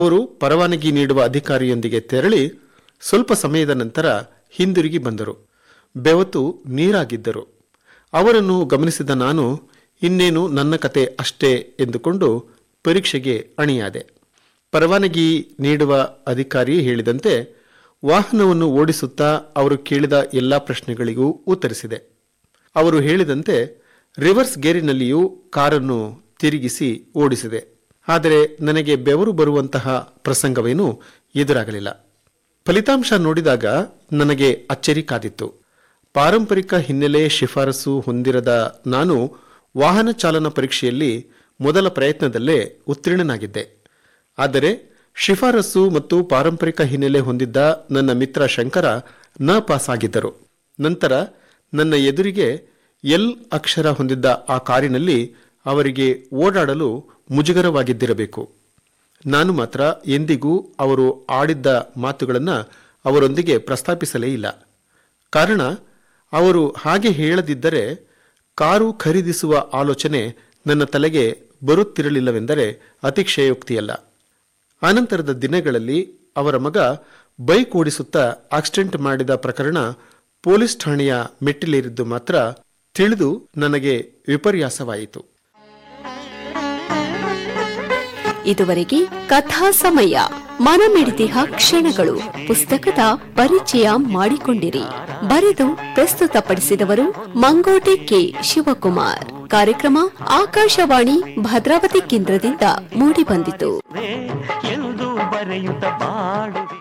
ಅವರು ಪರವಾನಗಿ ನೀಡುವ ಅಧಿಕಾರಿಯೊಂದಿಗೆ ತೆರಳಿ ಸ್ವಲ್ಪ ಸಮಯದ ನಂತರ ಹಿಂದಿರುಗಿ ಬಂದರು ಬೆವತು ನೀರಾಗಿದ್ದರು ಅವರನ್ನು ಗಮನಿಸಿದ ನಾನು ಇನ್ನೇನು ನನ್ನ ಕತೆ ಅಷ್ಟೇ ಎಂದುಕೊಂಡು ಪರೀಕ್ಷೆಗೆ ಅಣಿಯಾದೆ ಪರವಾನಗಿ ನೀಡುವ ಅಧಿಕಾರಿ ಹೇಳಿದಂತೆ ವಾಹನವನ್ನು ಓಡಿಸುತ್ತಾ ಅವರು ಕೇಳಿದ ಎಲ್ಲ ಪ್ರಶ್ನೆಗಳಿಗೂ ಉತ್ತರಿಸಿದೆ ಅವರು ಹೇಳಿದಂತೆ ರಿವರ್ಸ್ ಗೇರಿನಲ್ಲಿಯೂ ಕಾರನ್ನು ತಿರುಗಿಸಿ ಓಡಿಸಿದೆ ಆದರೆ ನನಗೆ ಬೆವರು ಬರುವಂತಹ ಪ್ರಸಂಗವೇನೂ ಎದುರಾಗಲಿಲ್ಲ ಫಲಿತಾಂಶ ನೋಡಿದಾಗ ನನಗೆ ಅಚ್ಚರಿ ಕಾದಿತ್ತು ಪಾರಂಪರಿಕ ಹಿನ್ನೆಲೆ ಶಿಫಾರಸು ಹೊಂದಿರದ ನಾನು ವಾಹನ ಚಾಲನಾ ಪರೀಕ್ಷೆಯಲ್ಲಿ ಮೊದಲ ಪ್ರಯತ್ನದಲ್ಲೇ ಉತ್ತೀರ್ಣನಾಗಿದ್ದೆ ಆದರೆ ಶಿಫಾರಸು ಮತ್ತು ಪಾರಂಪರಿಕ ಹಿನ್ನೆಲೆ ಹೊಂದಿದ್ದ ನನ್ನ ಮಿತ್ರ ಶಂಕರ ನ ಪಾಸ್ ಆಗಿದ್ದರು ನಂತರ ನನ್ನ ಎದುರಿಗೆ ಎಲ್ ಅಕ್ಷರ ಹೊಂದಿದ್ದ ಆ ಕಾರಿನಲ್ಲಿ ಅವರಿಗೆ ಓಡಾಡಲು ಮುಜುಗರವಾಗಿದ್ದಿರಬೇಕು ನಾನು ಮಾತ್ರ ಎಂದಿಗೂ ಅವರು ಆಡಿದ್ದ ಮಾತುಗಳನ್ನು ಅವರೊಂದಿಗೆ ಪ್ರಸ್ತಾಪಿಸಲೇ ಇಲ್ಲ ಕಾರಣ ಅವರು ಹಾಗೆ ಹೇಳದಿದ್ದರೆ ಕಾರು ಖರೀದಿಸುವ ಆಲೋಚನೆ ನನ್ನ ತಲೆಗೆ ಬರುತ್ತಿರಲಿಲ್ಲವೆಂದರೆ ಅತಿಶಯೋಕ್ತಿಯಲ್ಲ ಆನಂತರದ ದಿನಗಳಲ್ಲಿ ಅವರ ಮಗ ಬೈಕ್ ಓಡಿಸುತ್ತಾ ಆಕ್ಸಿಡೆಂಟ್ ಮಾಡಿದ ಪ್ರಕರಣ ಪೊಲೀಸ್ ಠಾಣೆಯ ಮೆಟ್ಟಿಲೇರಿದ್ದು ಮಾತ್ರ ತಿಳಿದು ನನಗೆ ವಿಪರ್ಯಾಸವಾಯಿತು ಇದುವರೆಗೆ ಕಥಾ ಸಮಯ ಮನಮಿಡಿದಿಹ ಕ್ಷಣಗಳು ಪುಸ್ತಕದ ಪರಿಚಯ ಮಾಡಿಕೊಂಡಿರಿ ಬರೆದು ಪ್ರಸ್ತುತಪಡಿಸಿದವರು ಮಂಗೋಟೆ ಕೆ ಶಿವಕುಮಾರ್ ಕಾರ್ಯಕ್ರಮ ಆಕಾಶವಾಣಿ ಭದ್ರಾವತಿ ಕೇಂದ್ರದಿಂದ ಮೂಡಿಬಂದಿತು ಎಂದು ಬರೆಯುತ್ತ ಬಾಡುವೆ